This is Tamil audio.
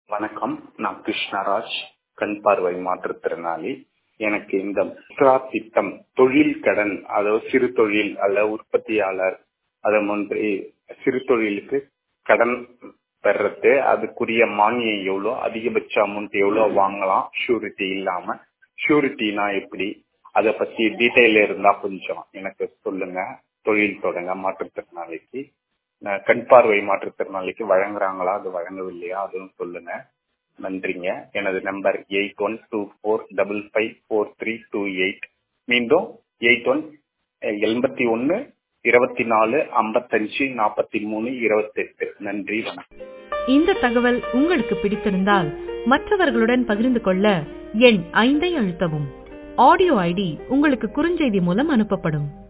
வணக்கம் நான் கிருஷ்ணராஜ் கண் பார்வை மாற்றுத்திறனாளி எனக்கு இந்த முத்ரா திட்டம் தொழில் கடன் அதாவது சிறு தொழில் அல்ல உற்பத்தியாளர் அது மாதிரி சிறு தொழிலுக்கு கடன் பெறது அதுக்குரிய மானியம் எவ்வளோ அதிகபட்ச அமௌண்ட் எவ்வளோ வாங்கலாம் ஷூரிட்டி இல்லாம ஷூரிட்டினா எப்படி அதை பத்தி டீட்டெயில் இருந்தா கொஞ்சம் எனக்கு சொல்லுங்க தொழில் தொடங்க மாற்றுத்திறனாளிக்கு நான் கண் பார்வை மாற்றுத்திறனாளிக்கு வழங்குறாங்களா அது வழங்கவில்லையா அதுவும் சொல்லுங்க நன்றிங்க எனது number eight one two four double five four three two eight மீண்டும் எயிட் ஒன் எண்பத்தி ஒன்று இருபத்தி நாலு ஐம்பத்தஞ்சு நாற்பத்தி மூணு இருபத்தெட்டு நன்றி வணக்கம் இந்த தகவல் உங்களுக்கு பிடித்திருந்தால் மற்றவர்களுடன் பகிர்ந்து கொள்ள எண் ஐந்தை அழுத்தவும் ஆடியோ ஐடி உங்களுக்கு குறுஞ்செய்தி மூலம் அனுப்பப்படும்